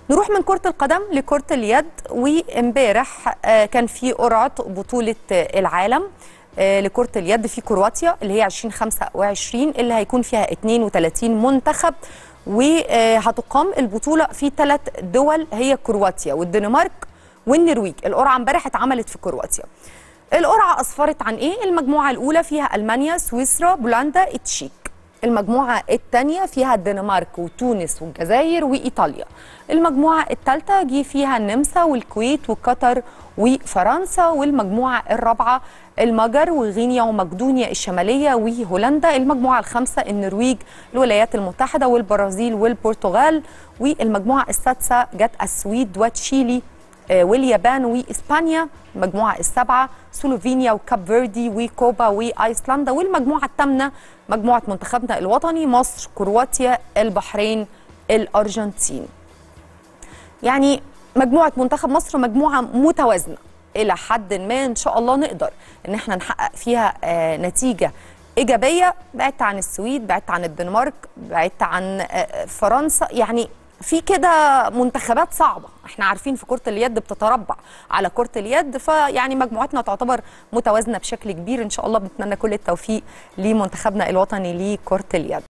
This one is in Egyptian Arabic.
نروح من كرة القدم لكرة اليد وامبارح آه، كان في قرعة بطولة آه، العالم آه، لكرة اليد في كرواتيا اللي هي 2025 اللي هيكون فيها 32 منتخب وهتقام البطولة في ثلاث دول هي كرواتيا والدنمارك والنرويج القرعة امبارح اتعملت في كرواتيا القرعة أسفرت عن إيه؟ المجموعة الأولى فيها ألمانيا سويسرا بولندا التشيك المجموعة الثانية فيها الدنمارك وتونس والجزائر وإيطاليا المجموعة الثالثة جه فيها النمسا والكويت وقطر وفرنسا والمجموعة الرابعة المجر وغينيا ومقدونيا الشمالية وهولندا المجموعة الخامسة النرويج الولايات المتحدة والبرازيل والبرتغال والمجموعة السادسة جت السويد وتشيلي آه، واليابان واسبانيا المجموعه السابعه سلوفينيا وكاب فيردي وكوبا وايسلندا والمجموعه الثامنه مجموعه منتخبنا الوطني مصر كرواتيا البحرين الارجنتين يعني مجموعه منتخب مصر مجموعه متوازنه الى حد ما ان شاء الله نقدر ان احنا نحقق فيها آه، نتيجه ايجابيه بعدت عن السويد بعدت عن الدنمارك بعدت عن آه، فرنسا يعني في كده منتخبات صعبه احنا عارفين في كره اليد بتتربع على كره اليد فيعني مجموعتنا تعتبر متوازنه بشكل كبير ان شاء الله بنتمنى كل التوفيق لمنتخبنا الوطني لكره اليد